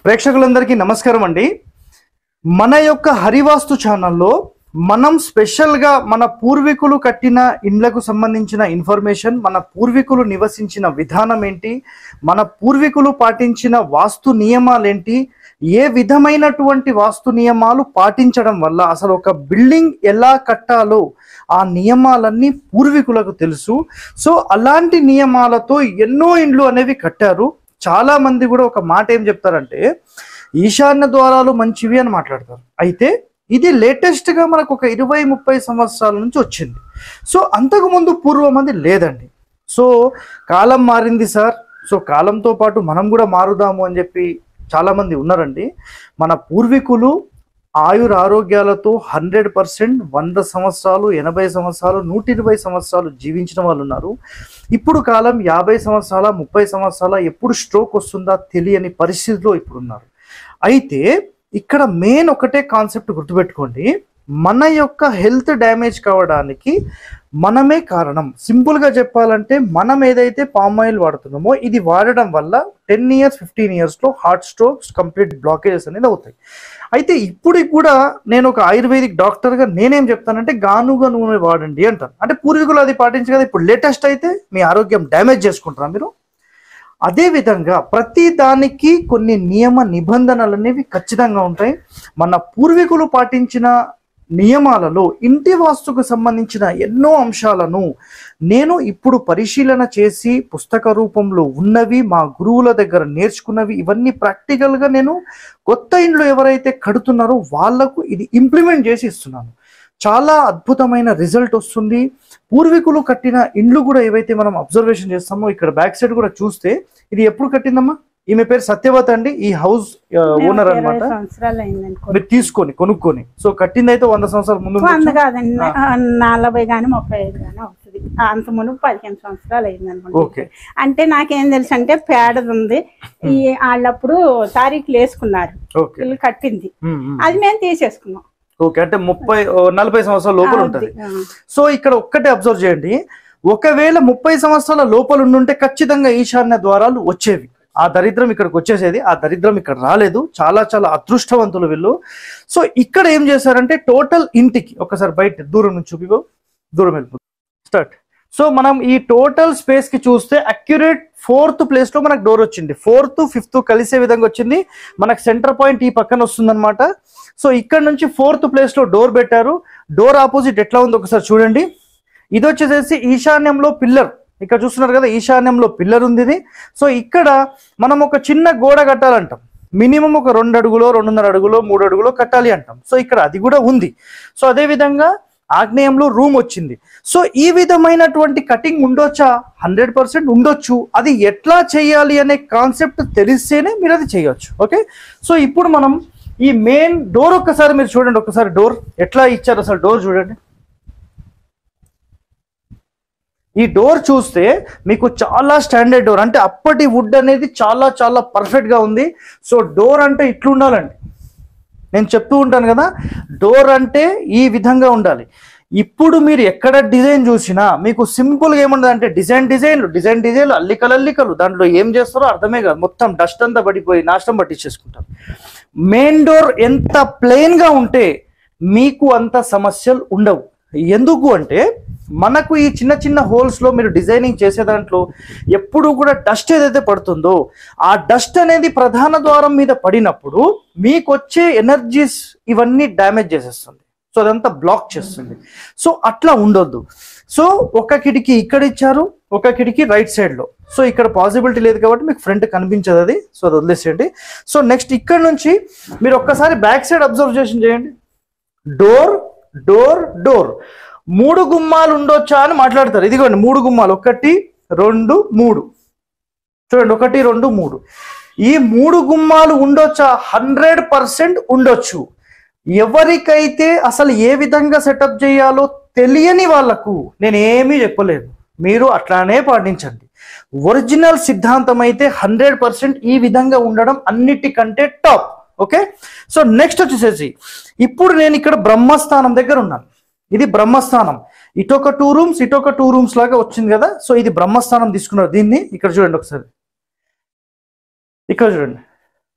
ప్రేక్షకులందరికీ నమస్కారం అండి మన యొక్క హరివాస్తు ఛానల్లో మనం స్పెషల్గా మన పూర్వీకులు కట్టిన ఇండ్లకు సంబంధించిన ఇన్ఫర్మేషన్ మన పూర్వీకులు నివసించిన విధానం ఏంటి మన పూర్వీకులు పాటించిన వాస్తు నియమాలేంటి ఏ విధమైనటువంటి వాస్తు నియమాలు పాటించడం వల్ల అసలు ఒక బిల్డింగ్ ఎలా కట్టాలో ఆ నియమాలన్నీ పూర్వీకులకు తెలుసు సో అలాంటి నియమాలతో ఎన్నో ఇండ్లు అనేవి కట్టారు చాలా మంది కూడా ఒక మాట ఏం చెప్తారంటే ఈశాన్య ద్వారాలు మంచివి అని మాట్లాడతారు అయితే ఇది లేటెస్ట్ గా మనకు ఒక ఇరవై ముప్పై సంవత్సరాల నుంచి వచ్చింది సో అంతకు ముందు పూర్వం అది లేదండి సో కాలం మారింది సార్ సో కాలంతో పాటు మనం కూడా మారుదాము అని చెప్పి చాలా మంది ఉన్నారండి మన పూర్వీకులు ఆయుర ఆరోగ్యాలతో హండ్రెడ్ పర్సెంట్ వంద సంవత్సరాలు ఎనభై సంవత్సరాలు నూట ఇరవై సంవత్సరాలు జీవించిన వాళ్ళు ఉన్నారు ఇప్పుడు కాలం యాభై సంవత్సరాల ముప్పై సంవత్సరాల ఎప్పుడు స్ట్రోక్ వస్తుందా తెలియని పరిస్థితిలో ఇప్పుడు ఉన్నారు అయితే ఇక్కడ మెయిన్ ఒకటే కాన్సెప్ట్ గుర్తుపెట్టుకోండి మన యొక్క హెల్త్ డ్యామేజ్ కావడానికి మనమే కారణం సింపుల్గా చెప్పాలంటే మనం ఏదైతే పామ్ ఆయిల్ వాడుతున్నామో ఇది వాడడం వల్ల టెన్ ఇయర్స్ ఫిఫ్టీన్ ఇయర్స్లో హార్ట్ స్ట్రోక్స్ కంప్లీట్ బ్లాకేజెస్ అనేది అవుతాయి అయితే ఇప్పుడు కూడా నేను ఒక ఆయుర్వేదిక్ డాక్టర్గా నేనేం చెప్తానంటే గానుగ నూనె వాడండి అంటాను అంటే పూర్వీకులు అది పాటించి కదా ఇప్పుడు లేటెస్ట్ అయితే మీ ఆరోగ్యం డ్యామేజ్ చేసుకుంటారా మీరు అదే విధంగా ప్రతి దానికి కొన్ని నియమ నిబంధనలు అనేవి ఖచ్చితంగా ఉంటాయి మన పూర్వీకులు పాటించిన నియమాలలో ఇంటి వాస్తుకు సంబంధించిన ఎన్నో అంశాలను నేను ఇప్పుడు పరిశీలన చేసి పుస్తక రూపంలో ఉన్నవి మా గురువుల దగ్గర నేర్చుకున్నవి ఇవన్నీ ప్రాక్టికల్గా నేను కొత్త ఇండ్లు ఎవరైతే కడుతున్నారో వాళ్లకు ఇది ఇంప్లిమెంట్ చేసి ఇస్తున్నాను చాలా అద్భుతమైన రిజల్ట్ వస్తుంది పూర్వీకులు కట్టిన ఇండ్లు కూడా ఏవైతే మనం అబ్జర్వేషన్ చేస్తామో ఇక్కడ బ్యాక్ సైడ్ కూడా చూస్తే ఇది ఎప్పుడు కట్టిందమ్మా ఈమె పేరు సత్యవత అండి ఈ హౌస్ ఓనర్ ఇరవై అన్నమాట సంవత్సరాలు అయిందండి మీరు తీసుకొని కొనుక్కొని సో కట్టింది అయితే వంద సంవత్సరాల ముందు వంద ఉండొచ్చు. కాదండి ఆ, నలభై గాని ముప్పై ఐదు గాని అవుతుంది అంత మునుపు పదిహేను సంవత్సరాలు అయింది అనుకుంటా ఓకే అంటే నాకేం తెలుసు అంటే పేడది ఉంది ఈ వాళ్ళప్పుడు తారీఖులు వేసుకున్నారు ఓకే ఇల్లు కట్టింది ఉమ్, ఉమ్. అది మేము తీసేసుకున్నాం ఓకే అంటే ముప్పై ఓ, నలభై సంవత్సరాల లోపల ఉంటుంది ఆ, సో ఇక్కడ ఒక్కటే అబ్జర్వ్ చేయండి ఒకవేళ ముప్పై సంవత్సరాల లోపల ఉండుంటే ఖచ్చితంగా ఈశాన్య ద్వారాలు వచ్చేవి ఆ దరిద్రం ఇక్కడికి వచ్చేసేది ఆ దరిద్రం ఇక్కడ రాలేదు చాలా చాలా అదృష్టవంతులు వీళ్ళు సో ఇక్కడ ఏం చేశారంటే టోటల్ ఇంటికి ఒకసారి బయట దూరం నుంచి చూపిగో దూరం వెళ్ళిపో స్టార్ట్ సో మనం ఈ టోటల్ స్పేస్ కి చూస్తే అక్యురేట్ ఫోర్త్ ప్లేస్ లో మనకు డోర్ వచ్చింది ఫోర్త్ ఫిఫ్త్ కలిసే విధంగా వచ్చింది మనకు సెంటర్ పాయింట్ ఈ పక్కన వస్తుందన్నమాట సో ఇక్కడ నుంచి ఫోర్త్ ప్లేస్ లో డోర్ పెట్టారు డోర్ ఆపోజిట్ ఎట్లా ఉందో ఒకసారి చూడండి ఇది వచ్చేసేసి ఈశాన్యంలో పిల్లర్ ఇక్కడ చూస్తున్నారు కదా ఈశాన్యంలో పిల్లర్ ఉంది ఇది సో ఇక్కడ మనం ఒక చిన్న గోడ కట్టాలంటాం మినిమం ఒక రెండు అడుగులో రెండున్నర అడుగులో మూడు అడుగులో కట్టాలి అంటాం సో ఇక్కడ అది కూడా ఉంది సో అదే విధంగా ఆగ్నేయంలో రూమ్ వచ్చింది సో ఈ విధమైనటువంటి కటింగ్ ఉండొచ్చా హండ్రెడ్ పర్సెంట్ ఉండొచ్చు అది ఎట్లా చేయాలి అనే కాన్సెప్ట్ తెలిస్తేనే మీరు అది చేయొచ్చు ఓకే సో ఇప్పుడు మనం ఈ మెయిన్ డోర్ ఒక్కసారి మీరు చూడండి ఒక్కసారి డోర్ ఎట్లా ఇచ్చారు అసలు డోర్ చూడండి ఈ డోర్ చూస్తే మీకు చాలా స్టాండర్డ్ డోర్ అంటే అప్పటి వుడ్ అనేది చాలా చాలా పర్ఫెక్ట్ గా ఉంది సో డోర్ అంటే ఇట్లా ఉండాలండి నేను చెప్తూ ఉంటాను కదా డోర్ అంటే ఈ విధంగా ఉండాలి ఇప్పుడు మీరు ఎక్కడ డిజైన్ చూసినా మీకు సింపుల్గా ఏముండదు అంటే డిజైన్ డిజైన్లు డిజైన్ డిజైన్లు అల్లికలు అల్లికలు దాంట్లో ఏం చేస్తారో అర్థమే కాదు మొత్తం డస్ట్ అంతా పడిపోయి నాశనం పట్టించేసుకుంటారు మెయిన్ డోర్ ఎంత ప్లెయిన్ గా ఉంటే మీకు అంత సమస్యలు ఉండవు ఎందుకు అంటే మనకు ఈ చిన్న చిన్న హోల్స్ లో మీరు డిజైనింగ్ చేసే దాంట్లో ఎప్పుడు కూడా డస్ట్ ఏదైతే పడుతుందో ఆ డస్ట్ అనేది ప్రధాన ద్వారం మీద పడినప్పుడు మీకు వచ్చే ఎనర్జీస్ ఇవన్నీ డ్యామేజ్ చేసేస్తుంది సో అదంతా బ్లాక్ చేస్తుంది సో అట్లా ఉండొద్దు సో ఒక కిటికీ ఇక్కడ ఇచ్చారు ఒక కిటికీ రైట్ సైడ్ లో సో ఇక్కడ పాసిబిలిటీ లేదు కాబట్టి మీకు ఫ్రంట్ కనిపించదు అది సో అది వదిలేసేయండి సో నెక్స్ట్ ఇక్కడ నుంచి మీరు ఒక్కసారి బ్యాక్ సైడ్ అబ్జర్వేషన్ చేయండి డోర్ డోర్ డోర్ మూడు గుమ్మాలు ఉండొచ్చా అని మాట్లాడతారు ఇదిగోండి మూడు గుమ్మాలు ఒకటి రెండు మూడు చూడండి ఒకటి రెండు మూడు ఈ మూడు గుమ్మాలు ఉండొచ్చా హండ్రెడ్ పర్సెంట్ ఉండొచ్చు ఎవరికైతే అసలు ఏ విధంగా సెటప్ చేయాలో తెలియని వాళ్ళకు నేను ఏమీ చెప్పలేదు మీరు అట్లానే పాటించండి ఒరిజినల్ సిద్ధాంతం అయితే హండ్రెడ్ పర్సెంట్ ఈ విధంగా ఉండడం అన్నిటికంటే టాప్ ఓకే సో నెక్స్ట్ వచ్చేసేసి ఇప్పుడు నేను ఇక్కడ బ్రహ్మస్థానం దగ్గర ఉన్నాను ఇది బ్రహ్మస్థానం ఇటొక టూ రూమ్స్ ఇటొక టూ రూమ్స్ లాగా వచ్చింది కదా సో ఇది బ్రహ్మస్థానం తీసుకున్నారు దీన్ని ఇక్కడ చూడండి ఒకసారి ఇక్కడ చూడండి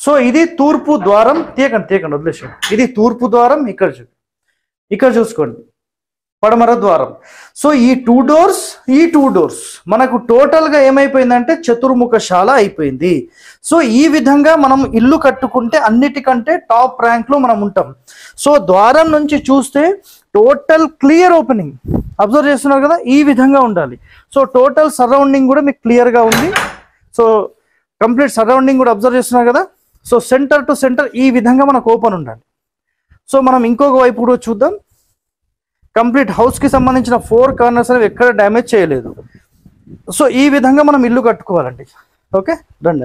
సో ఇది తూర్పు ద్వారం తీయకండి తీయకండి వదిలేసి ఇది తూర్పు ద్వారం ఇక్కడ చూ ఇక్కడ చూసుకోండి పడమర ద్వారం సో ఈ టూ డోర్స్ ఈ టూ డోర్స్ మనకు టోటల్ గా ఏమైపోయిందంటే చతుర్ముఖశాల అయిపోయింది సో ఈ విధంగా మనం ఇల్లు కట్టుకుంటే అన్నిటికంటే టాప్ ర్యాంక్ లో మనం ఉంటాం సో ద్వారం నుంచి చూస్తే టోటల్ క్లియర్ ఓపెనింగ్ అబ్జర్వ్ చేస్తున్నారు కదా ఈ విధంగా ఉండాలి సో టోటల్ సరౌండింగ్ కూడా మీకు క్లియర్ గా ఉంది సో కంప్లీట్ సరౌండింగ్ కూడా అబ్జర్వ్ చేస్తున్నారు కదా సో సెంటర్ టు సెంటర్ ఈ విధంగా మనకు ఓపెన్ ఉండాలి సో మనం ఇంకొక వైపు కూడా చూద్దాం కంప్లీట్ హౌస్ కి సంబంధించిన ఫోర్ కార్నర్స్ అనేవి ఎక్కడ డ్యామేజ్ చేయలేదు సో ఈ విధంగా మనం ఇల్లు కట్టుకోవాలండి ఓకే రండి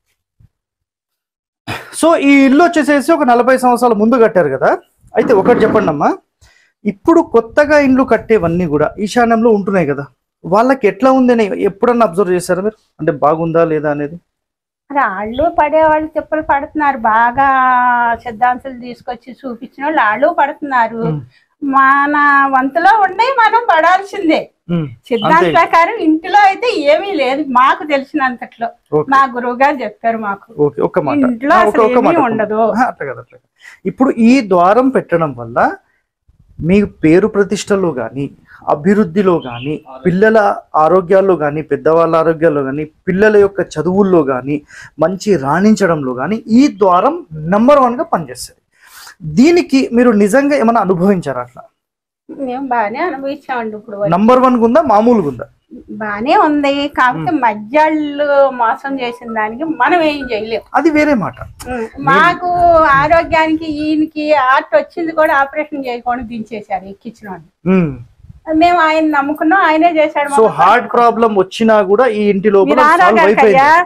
సో ఈ ఇల్లు వచ్చేసేసి ఒక నలభై సంవత్సరాల ముందు కట్టారు కదా అయితే ఒకటి చెప్పండి అమ్మా ఇప్పుడు కొత్తగా ఇండ్లు కట్టేవన్నీ కూడా ఈశాన్యంలో ఉంటున్నాయి కదా వాళ్ళకి ఎట్లా ఉంది అని ఎప్పుడన్నా అబ్జర్వ్ చేశారా మీరు అంటే బాగుందా లేదా అనేది రాళ్ళు పడేవాళ్ళు తిప్పలు పడుతున్నారు బాగా సిద్ధాంతాలు తీసుకొచ్చి చూపించిన వాళ్ళు వాళ్ళు పడుతున్నారు ఉమ్. మన వంతులో ఉండే మనం పడాల్సిందే ఉమ్, సిద్ధాంత అంతే. ప్రకారం ఇంటిలో అయితే ఏమీ లేదు మాకు తెలిసినంతట్లో ఓకే మా గురువు గారు చెప్పారు మాకు ఓకే ఒక్క మాట ఇంట్లో ఆ, అసలు ఒక్క- ఒక్క ఏమీ మాట ఉండదు. ఆ, అట్లా కాదు అట్లా కాదు. ఇప్పుడు ఈ ద్వారం పెట్టడం వల్ల మీ పేరు ప్రతిష్టలో కానీ అభివృద్ధిలో కానీ పిల్లల ఆరోగ్యాల్లో కానీ పెద్దవాళ్ళ ఆరోగ్యాల్లో కానీ పిల్లల యొక్క చదువుల్లో కానీ మంచి రాణించడంలో కానీ ఈ ద్వారం నెంబర్ వన్ గా పనిచేస్తుంది దీనికి మీరు నిజంగా ఏమైనా అనుభవించారా అట్లా మేము బాగానే అనుభవించామండి ఇప్పుడు వరకు. నంబర్ వన్ ఉందా మామూలుగా ఉందా బానే ఉంది కాకపోతే మధ్యాళ్ళు మోసం చేసిన దానికి మనం ఏం చేయలేం అది వేరే మాట ఉం. మాకు ఆరోగ్యానికి ఈయనకి ఆర్ట్ వచ్చింది కూడా ఆపరేషన్ చేయకుండా దించేశారు ఎక్కించిన వాళ్ళు. ఉమ్. మేము ఆయన నమ్ముకున్నాం ఆయనే చేశాడు సో మమ్మల్ని. హార్ట్ ప్రాబ్లం వచ్చినా కూడా ఈ ఇంటి లోపల మీరు సాల్వ్ ఆరోగ్యానికి అయిపోయింది అయ్యా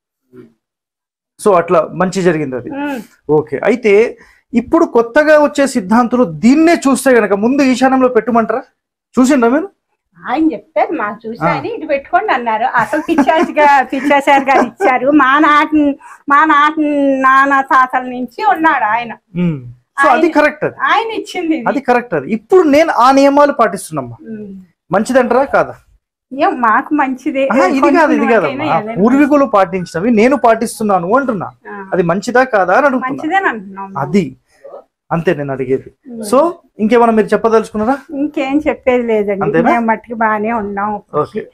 సో అట్లా మంచి జరిగింది అది ఉం. ఓకే అయితే ఇప్పుడు కొత్తగా వచ్చే సిద్ధాంతులు దీన్నే చూస్తే గనక ముందు ఈశాన్యంలో పెట్టమంటారా చూసిండ్రా మీరు ఆయన చెప్పారు మాకు చూసి ఆయన ఇటు పెట్టుకోండి అన్నారు అసలు పిచ్చాసిగా పిచ్చాసారి గారు ఇచ్చారు మా నాటి మా నాటి నాన్న తాతల నుంచి ఉన్నాడు ఆయన ఉమ్. సో అది కరెక్ట్ అది ఆయన ఇచ్చింది ఇది. అది కరెక్ట్ అది ఇప్పుడు నేను ఆ నియమాలు పాటిస్తున్నామ్మా ఉం. మంచిదంటారా కాదా ఏం మాకు మంచిది ఆహా, ఇది కాదు ఇది కాదమ్మా కొనుక్కున్న వాళ్ళకైనా పూర్వీకులు పాటించినవి నేను పాటిస్తున్నాను అంటున్నా ఆ, అది మంచిదా కాదా అని అడుగుతున్నా మంచిదేని అంటున్నాం మేము. అది అంతే నేను అడిగేది సో ఇంకేమైనా మీరు చెప్పదలుచుకున్నారా ఇంకేం చెప్పేది లేదండి అంతేనా? మేము మట్టుకు బాగానే ఉన్నాం ఓకే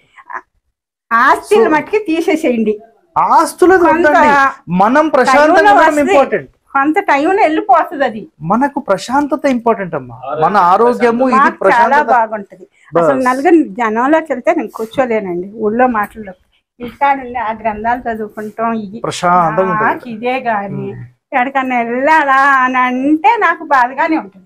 ఆస్తులు మట్టుకు తీసేసేయండి ఆస్తులది కొంత వద్దండి మనం ప్రశాంతంగా టైంలో ఉండడం వస్తే ఇంపార్టెంట్ కొంత టైంలో వెళ్ళిపోతుంది అది మనకు ప్రశాంతత ఇంపార్టెంట్ అమ్మా మన ఆరోగ్యము ఇది మాకు చాలా ప్రశాంతత బాగుంటది అసలు నలుగురు జనంలోకి వెళ్తే నేను కూర్చోలేనండి ఊళ్ళో మాటల్లో ఇంటికాడుండి ఆ గ్రంథాలు చదువుకుంటాం ఇది ప్రశాంతంగా ఉంటుంది నాకు ఇదే గాని ఎక్కడికన్నా వెళ్ళాలా అని అంటే నాకు బాధగానే ఉంటుంది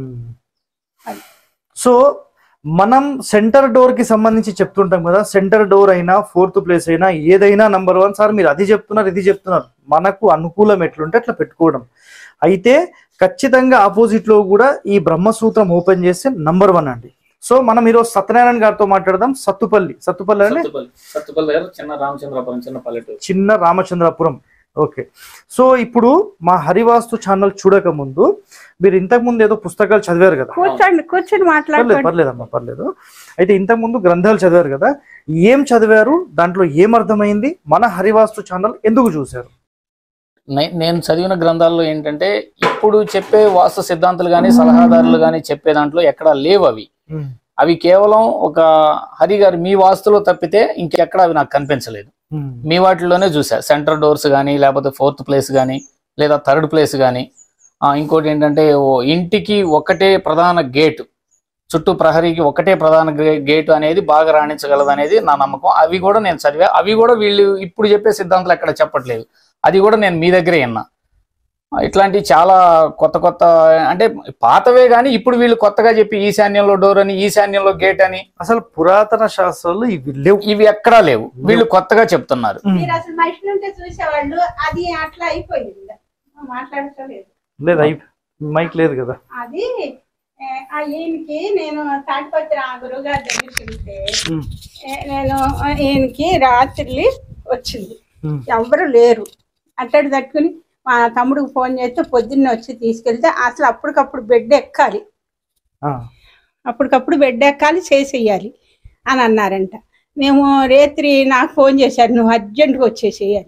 అది. సో మనం సెంటర్ డోర్ కి సంబంధించి చెప్తుంటాం కదా సెంటర్ డోర్ అయినా ఫోర్త్ ప్లేస్ అయినా ఏదైనా నంబర్ వన్ సార్ మీరు అది చెప్తున్నారు ఇది చెప్తున్నారు మనకు అనుకూలం ఎట్లుంటే అట్లా పెట్టుకోవడం అయితే ఖచ్చితంగా ఆపోజిట్ లో కూడా ఈ బ్రహ్మసూత్రం ఓపెన్ చేస్తే నంబర్ వన్ అండి సో మనం ఈరోజు సత్యనారాయణ గారితో మాట్లాడదాం సత్తుపల్లి సత్తుపల్లి అంటే సత్తుపల్లి సత్తుపల్లి దగ్గర చిన్న రామచంద్రపురం చిన్న పల్లెటూరు చిన్న రామచంద్రపురం ఓకే సో ఇప్పుడు మా హరివాస్తు ఛానల్ చూడక ముందు మీరు ఇంతకు ముందు ఏదో పుస్తకాలు చదివారు కదా కూర్చోండి కూర్చొని పర్లేదు మాట్లాడుకోండి పర్లేదమ్మా పర్లేదు అయితే ఇంతకు ముందు గ్రంథాలు చదివారు కదా ఏం చదివారు దాంట్లో ఏం అర్థమైంది మన హరివాస్తు ఛానల్ ఎందుకు చూశారు నే- నేను చదివిన గ్రంథాల్లో ఏంటంటే ఇప్పుడు చెప్పే వాస్తు సిద్ధాంతాలు కానీ సలహాదారులు కానీ చెప్పే దాంట్లో ఎక్కడా లేవు అవి అవి కేవలం ఒక హరి గారు మీ వాస్తులో తప్పితే ఇంకెక్కడ అవి నాకు కనిపించలేదు మీ వాటిలోనే చూసా సెంటర్ డోర్స్ కానీ లేకపోతే ఫోర్త్ ప్లేస్ కానీ లేదా థర్డ్ ప్లేస్ కానీ ఇంకోటి ఏంటంటే ఓ ఇంటికి ఒకటే ప్రధాన గేట్ చుట్టూ ప్రహరీకి ఒకటే ప్రధాన గే- గేటు అనేది బాగా రాణించగలదు అనేది నా నమ్మకం అవి కూడా నేను చదివా అవి కూడా వీళ్ళు ఇప్పుడు చెప్పే సిద్ధాంతాలు ఎక్కడ చెప్పట్లేదు అది కూడా నేను మీ దగ్గరే విన్నా ఇట్లాంటి చాలా కొత్త కొత్త అంటే పాతవే కానీ ఇప్పుడు వీళ్ళు కొత్తగా చెప్పి ఈశాన్యంలో డోర్ అని ఈశాన్యంలో గేట్ అని అసలు పురాతన శాస్త్రాలు ఇవి లేవు ఇవి ఎక్కడా లేవు వీళ్ళు కొత్తగా చెప్తున్నారు మీరు అసలు మనుషులు ఉంటే చూసేవాళ్ళు అది అట్లా అయిపోయింది మాట్లాడలేదు లేదు అయి మైక్ లేదు కదా అది ఏ, ఆ ఈయనకి నేను తాటిపత్రి ఆ గురువు గారి దగ్గరికి వెళ్తే ఉమ్, ఏ, నేను ఆ, ఈయనకి రాత్రి వచ్చింది ఉమ్, ఎవరు లేరు అట్టడి తట్టుకుని మా తమ్ముడికి ఫోన్ చేస్తే పొద్దున్న వచ్చి తీసుకెళ్తే అసలు అప్పటికప్పుడు బెడ్ ఎక్కాలి ఆ, అప్పటికప్పుడు బెడ్ ఎక్కాలి చేసేయాలి అని అన్నారంట మేము రేత్రి నాకు ఫోన్ చేశారు నువ్వు అర్జెంటుగా వచ్చేసేయాలి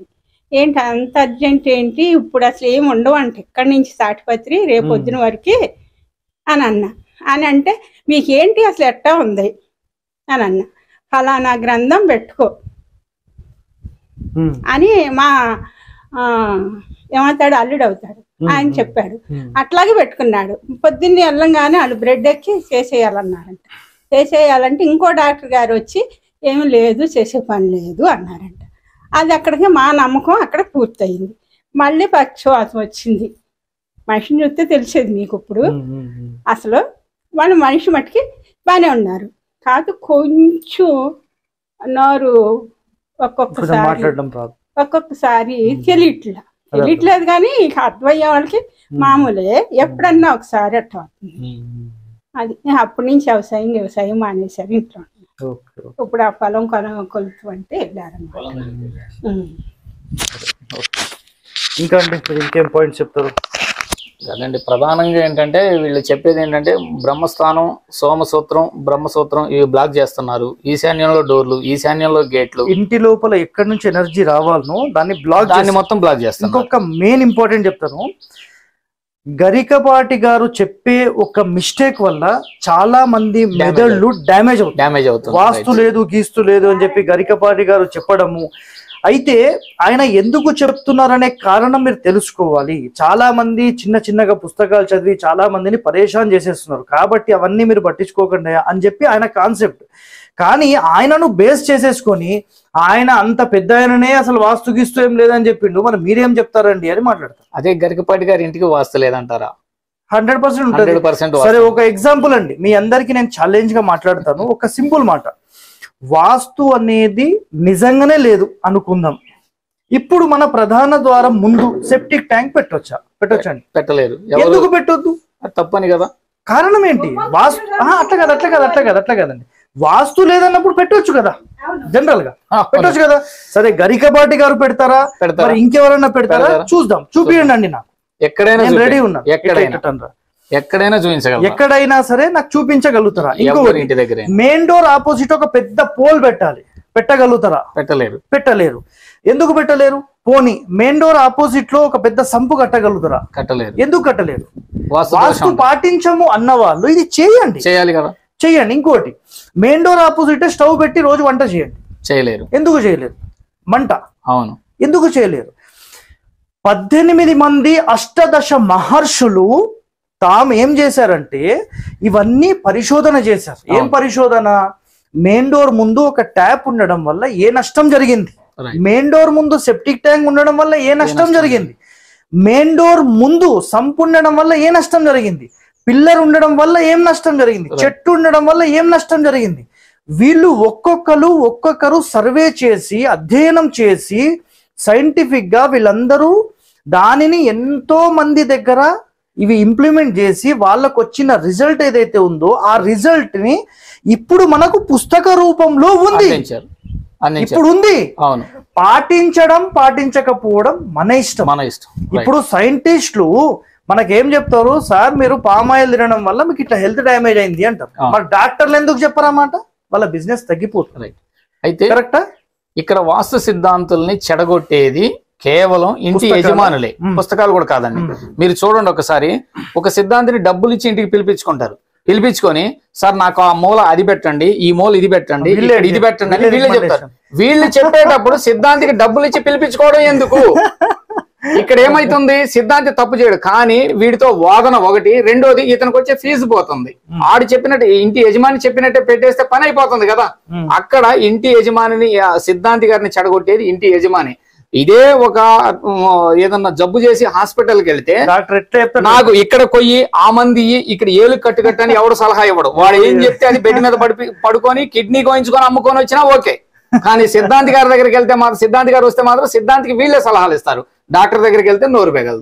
ఏంటి అంత అర్జెంట్ ఏంటి ఇప్పుడు అసలు ఏమి ఉండవు అంట ఇక్కడి నుంచి తాటిపత్రి రేపు మ్మ్. పొద్దున వరకు అని అన్నా అని అంటే మీకేంటి అసలు ఎట్టా ఉంది అని అన్న ఫలానా గ్రంథం పెట్టుకో ఉమ్, అని మా ఆ, ఏమవుతాడు అల్లుడు అవుతాడు ఉమ్, ఆయన ఉమ్, చెప్పాడు ఉమ్. అట్లాగే పెట్టుకున్నాడు పొద్దున్నే వెళ్ళంగానే వాళ్ళు బ్రెడ్ ఎక్కి చేసేయాలన్నారంట చేసేయాలంటే ఇంకో డాక్టర్ గారు వచ్చి ఏమి లేదు చేసే పని లేదు అన్నారంట అది అక్కడికి మా నమ్మకం అక్కడ పూర్తయింది మళ్ళీ పక్షవాతం వచ్చింది మనిషిని చూస్తే తెలిసేది మీకు ఇప్పుడు ఉమ్, ఉమ్, ఉమ్. అసలు వాళ్ళు మనిషి మట్టుకి బాగానే ఉన్నారు కాదు కొంచెం నోరు కొంచెం ఒక్కొక్కసారి మాట్లాడడం రాదు ఒక్కొక్కసారి తెలియట్లా తెలియట్లేదు కానీ ఇక అర్థమయ్యే వాళ్ళకి మామూలే ఎప్పుడన్నా ఒకసారి అట్లా అవుతుంది ఉమ్, ఉమ్. అది నేను అప్పటి నుంచి వ్యవసాయం వ్యవసాయం మానేశారు ఇంట్లో ఓకే ఓకే. ఇప్పుడు ఆ పొలం కొన కొలుతు అంటే వెళ్ళారన్నమాట ఉమ్. ఇంకా అండి మీరు ఇంకేం పాయింట్స్ చెప్తారు అదండి ప్రధానంగా ఏంటంటే వీళ్ళు చెప్పేది ఏంటంటే బ్రహ్మస్థానం సోమసూత్రం బ్రహ్మసూత్రం ఇవి బ్లాక్ చేస్తున్నారు ఈశాన్యంలో డోర్లు ఈశాన్యంలో గేట్లు ఇంటి లోపల ఎక్కడి నుంచి ఎనర్జీ రావాలనో దాన్ని బ్లాక్ దాన్ని మొత్తం బ్లాక్ చేస్తున్నారు ఇంకొక మెయిన్ ఇంపార్టెంట్ చెప్తాను గరికపాటి గారు చెప్పే ఒక మిస్టేక్ వల్ల చాలా మంది మెదళ్ళు డ్యామేజ్ అవుతాయి డ్యామేజ్ అవుతుంది వాస్తు లేదు గీస్తు లేదు అని చెప్పి గరికపాటి గారు చెప్పడము అయితే ఆయన ఎందుకు చెప్తున్నారనే కారణం మీరు తెలుసుకోవాలి చాలా మంది చిన్న చిన్నగా పుస్తకాలు చదివి చాలా మందిని పరేషాన్ చేసేస్తున్నారు కాబట్టి అవన్నీ మీరు పట్టించుకోకండి అని చెప్పి ఆయన కాన్సెప్ట్ కానీ ఆయనను బేస్ చేసేసుకొని ఆయన అంత పెద్ద ఆయననే అసలు వాస్తు గీస్తూ ఏం లేదని చెప్పిండు మరి మీరేం చెప్తారండి అని మాట్లాడతారు అదే గరికపాటి గారి ఇంటికి వాస్తు లేదంటారా హండ్రెడ్ పర్సెంట్ ఉంటుంది హండ్రెడ్ పర్సెంట్ సరే ఒక ఎగ్జాంపుల్ అండి మీ అందరికి నేను ఛాలెంజ్ గా మాట్లాడతాను ఒక సింపుల్ మాట వాస్తు అనేది నిజంగానే లేదు అనుకుందాం ఇప్పుడు మన ప్రధాన ద్వారం ముందు సెప్టిక్ ట్యాంక్ పెట్టొచ్చా పెట్టొచ్చండి పెట్టలేరు ఎవరు ఎందుకు పెట్టొద్దు అది తప్పని కదా కారణం ఏంటి వాస్తు ఆహా, అట్లా కాదు అట్లా కాదు అట్లా కాదు అట్లా కాదండి వాస్తు లేదన్నప్పుడు పెట్టొచ్చు కదా జనరల్ గా ఆ, పెట్టొచ్చు కదా సరే గరికపాటి గారు పెడతారా పెడతారా మరి ఇంకెవరన్నా పెడతారా పెడతారా? చూద్దాం చూపియండి అండి నాకు ఎక్కడైనా నేను రెడీ చూపి- ఉన్నా ఎక్కడైనా ఎక్కడైనా చూపించగలరా ఎక్కడైనా సరే నాకు చూపించగలుగుతారా ఎవరి ఇంకొకటి ఇంటి దగ్గర మెయిన్ డోర్ ఆపోజిట్ ఒక పెద్ద పోల్ పెట్టాలి పెట్టగలుగుతారా పెట్టలేరు పెట్టలేరు ఎందుకు పెట్టలేరు పోనీ మెయిన్ డోర్ ఆపోజిట్ లో ఒక పెద్ద సంపు కట్టగలుగుతారా కట్టలేరు ఎందుకు కట్టలేరు వాస్తు వాస్తు దోషం పాటించము అన్న వాళ్ళు ఇది చేయండి చేయాలి కదా చేయండి ఇంకోటి మెయిన్ డోర్ ఆపోజిట్ స్టవ్ పెట్టి రోజు వంట చేయండి చేయలేరు ఎందుకు చేయలేరు మంట అవును ఎందుకు చేయలేరు పద్దెనిమిది మంది అష్టదశ మహర్షులు తాము ఏం చేశారంటే ఇవన్నీ పరిశోధన చేశారు ఏం అవును. పరిశోధన మెయిన్ డోర్ ముందు ఒక ట్యాప్ ఉండడం వల్ల ఏ నష్టం జరిగింది Right. మెయిన్ డోర్ ముందు సెప్టిక్ ట్యాంక్ ఉండడం వల్ల ఏ నష్టం నష్టం జరిగింది మెయిన్ డోర్ ముందు సంపు ఉండడం వల్ల ఏ నష్టం జరిగింది పిల్లర్ ఉండడం వల్ల ఏం నష్టం జరిగింది Right. చెట్టు ఉండడం వల్ల ఏం నష్టం జరిగింది వీళ్ళు ఒక్కొక్కరు ఒక్కొక్కరు సర్వే చేసి అధ్యయనం చేసి సైంటిఫిక్ గా వీళ్ళందరూ దానిని ఎంతో మంది దగ్గర ఇవి ఇంప్లిమెంట్ చేసి వాళ్ళకు వచ్చిన రిజల్ట్ ఏదైతే ఉందో ఆ రిజల్ట్ ని ఇప్పుడు మనకు పుస్తక రూపంలో ఉంది అందించారు అందించారు ఇప్పుడు ఉంది అవును పాటించడం పాటించకపోవడం మన ఇష్టం మన ఇష్టం Right. ఇప్పుడు సైంటిస్టులు మనకేం చెప్తారు సార్ మీరు పామాయిల్ తినడం వల్ల మీకు ఇట్లా హెల్త్ డ్యామేజ్ అయింది అంటారు ఆ. మరి డాక్టర్లు ఎందుకు చెప్పరన్నమాట వాళ్ళ బిజినెస్ తగ్గిపోతుంది Right. అయితే కరెక్టా ఇక్కడ వాస్తు సిద్ధాంతుల్ని చెడగొట్టేది కేవలం ఇంటి పుస్తకాలు. యజమానులే మ్మ్. పుస్తకాలు కూడా కాదండి మ్మ్. మీరు చూడండి ఒకసారి ఒక సిద్ధాంతిని డబ్బులు ఇచ్చి ఇంటికి పిలిపించుకుంటారు పిలిపించుకొని సార్ నాకు ఆ మూల అది పెట్టండి ఈ మూల ఇది పెట్టండి వీళ్ళే ఇక్కడ ఇది పెట్టండి అని వీళ్ళే వీళ్ళే చెప్తారు వీళ్ళు చెప్పేటప్పుడు సిద్ధాంతికి డబ్బులు ఇచ్చి పిలిపించుకోవడం ఎందుకు ఇక్కడ ఏమైతుంది సిద్ధాంతి తప్పు చేయడు కానీ వీడితో వాదన ఒకటి రెండోది ఇతనికి వచ్చే ఫీజు పోతుంది ఆడు చెప్పినట్టు ఇంటి యజమాని చెప్పినట్టే పెట్టేస్తే పని అయిపోతుంది కదా మ్మ్. అక్కడ ఇంటి యజమానిని ఆ సిద్ధాంతి గారిని చెడగొట్టేది ఇంటి యజమాని ఇదే ఒక ఉమ్, ఏదన్నా జబ్బు చేసి హాస్పిటల్కి వెళ్తే డాక్టర్ ఎట్లా చెప్తారు నాకు ఇక్కడ కొయ్యి ఆ మంది ఇయ్యి, ఇక్కడ ఏలు కట్టు కట్టని ఎవడు సలహా ఇవ్వడు వాడు ఏం చెప్తే అది బెడ్ మీద పడిపి పడుకొని కిడ్నీ కోయించుకొని అమ్ముకొని వచ్చినా ఓకే కానీ సిద్ధాంతి గారి దగ్గరికి వెళ్తే మాత్రం సిద్ధాంతి గారు వస్తే మాత్రం సిద్ధాంతికి వీళ్ళే సలహాలు ఇస్తారు డాక్టర్ దగ్గరికి వెళ్తే నోరు పెగలదు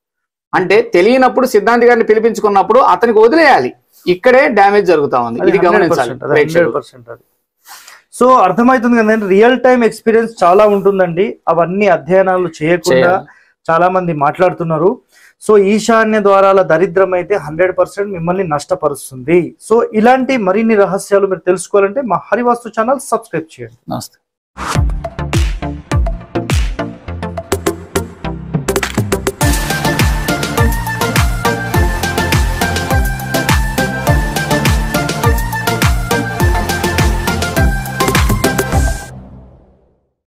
అంటే తెలియనప్పుడు సిద్ధాంతి గారిని పిలిపించుకున్నప్పుడు అతనికి వదిలేయాలి ఇక్కడే డ్యామేజ్ జరుగుతా ఉంది ఇది గమనించాలి ప్రేక్షకులు. సో అర్థమవుతుంది కదండి రియల్ టైం ఎక్స్పీరియన్స్ చాలా ఉంటుందండి అవన్నీ అధ్యయనాలు చేయకుండా చేయాలి. చాలా మంది మాట్లాడుతున్నారు సో ఈశాన్య ద్వారాల దరిద్రం అయితే హండ్రెడ్ పర్సెంట్ మిమ్మల్ని నష్టపరుస్తుంది సో ఇలాంటి మరిన్ని రహస్యాలు మీరు తెలుసుకోవాలంటే మా హరివాస్తు ఛానల్ సబ్స్క్రైబ్ చేయండి నమస్తే